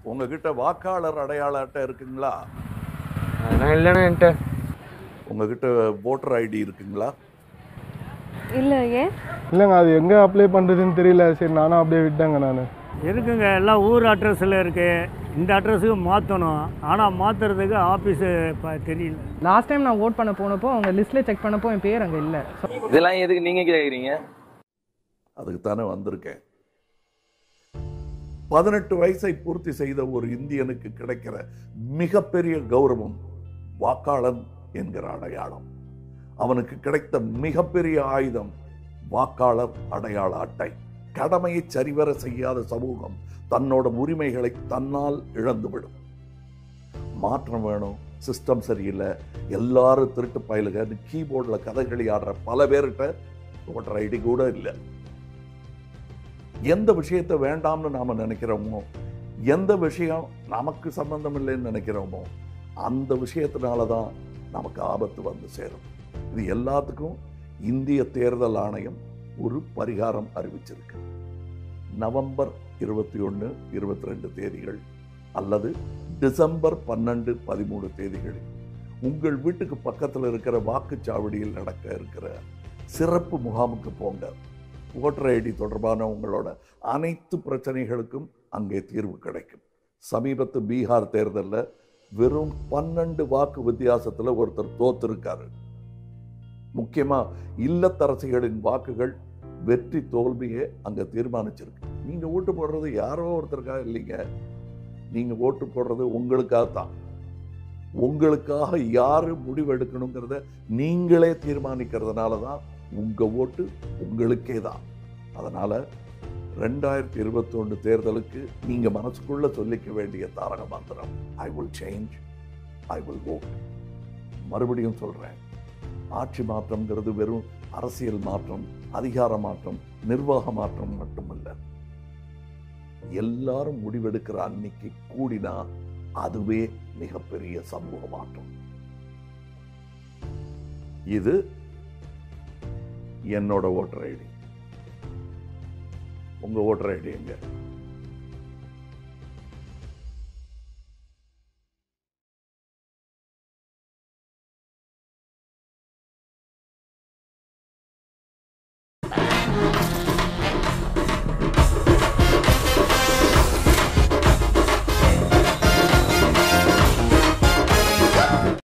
உங்ககிட்ட வாக்காளர் அடையாள அட்டை இருக்குங்களா அதெல்லாம் இல்லைண்ணா என்கிட்ட உங்ககிட்ட ஓட்டர் ஐடி இருக்குங்களா இல்லை ஏன் இல்லைங்க அது எங்கே அப்ளை பண்ணுறதுன்னு தெரியல சரி நானும் அப்படியே விட்டேங்க நான் இருக்குங்க எல்லாம் ஊர் அட்ரஸில் இருக்குது இந்த அட்ரஸுக்கு மாற்றணும் ஆனால் மாற்றுறதுக்கு ஆஃபீஸு இப்போ தெரியல லாஸ்ட் டைம் நான் ஓட் பண்ண போனப்போ அவங்க லிஸ்ட்டில் செக் பண்ணப்போ என் பேர் அங்கே இல்லை இதெல்லாம் எதுக்கு நீங்க கேக்குறீங்க அதுக்கு தானே வந்திருக்கேன் பதினெட்டு வயசை பூர்த்தி செய்த ஒரு இந்தியனுக்கு கிடைக்கிற மிகப்பெரிய கௌரவம் வாக்காளன் என்கிற அடையாளம் அவனுக்கு கிடைத்த மிகப்பெரிய ஆயுதம் வாக்காளர் அடையாள அட்டை கடமையை சரிவர செய்யாத சமூகம் தன்னோட உரிமைகளை தன்னால் இழந்துவிடும் மாற்றம் வேணும் சிஸ்டம் சரியில்லை எல்லாரும் திருட்டு பயலுகன்னு கீபோர்டில் கதைகளி ஆடுற பல பேர்கிட்ட ஓட்டர் ஐடி கூட இல்லை எந்த விஷயத்தை வேண்டாம்னு நாம நினைக்கிறோமோ எந்த விஷயம் நமக்கு சம்பந்தம் இல்லைன்னு நினைக்கிறோமோ அந்த விஷயத்தினால தான் நமக்கு ஆபத்து வந்து சேரும் இது எல்லாத்துக்கும் இந்திய தேர்தல் ஆணையம் ஒரு பரிகாரம் அறிவிச்சிருக்கு நவம்பர் இருபத்தி ஒன்று இருபத்தி ரெண்டு தேதிகள் அல்லது டிசம்பர் பன்னெண்டு பதிமூணு தேதிகளில் உங்கள் வீட்டுக்கு பக்கத்தில் இருக்கிற வாக்குச்சாவடியில் நடக்க இருக்கிற சிறப்பு முகாமுக்கு போங்க ஓட்டர் ஐடி தொடர்பான உங்களோட அனைத்து பிரச்சனைகளுக்கும் அங்கே தீர்வு கிடைக்கும் சமீபத்து பீகார் தேர்தலில் வெறும் பன்னெண்டு வாக்கு வித்தியாசத்தில் ஒருத்தர் தோத்திருக்காரு முக்கியமா இல்லத்தரசிகளின் வாக்குகள் வெற்றி தோல்வியே அங்க தீர்மானிச்சிருக்கு நீங்க ஓட்டு போடுறது யாரோ ஒருத்தருக்காக இல்லைங்க நீங்க ஓட்டு போடுறது உங்களுக்காக தான் உங்களுக்காக யாரு முடிவெடுக்கணுங்கிறத நீங்களே தீர்மானிக்கிறதுனால தான் உங்க ஓட்டு உங்களுக்கே தான் அதனால ரெண்டாயிரத்தி இருபத்தொன்று தேர்தலுக்கு நீங்க மனசுக்குள்ள சொல்லிக்க வேண்டிய தாரக மந்திரம் I will change I will vote மறுபடியும் சொல்றேன் ஆட்சி மாற்றம்ங்கிறது வெறும் அரசியல் மாற்றம் அதிகார மாற்றம் நிர்வாக மாற்றம் மட்டுமல்ல எல்லாரும் முடிவெடுக்கிற அன்னைக்கு கூடினா அதுவே மிகப்பெரிய சமூக மாற்றம் இது என்னோட ஓட்டர் ஐடி உங்க ஓட்டர் ஐடி எங்க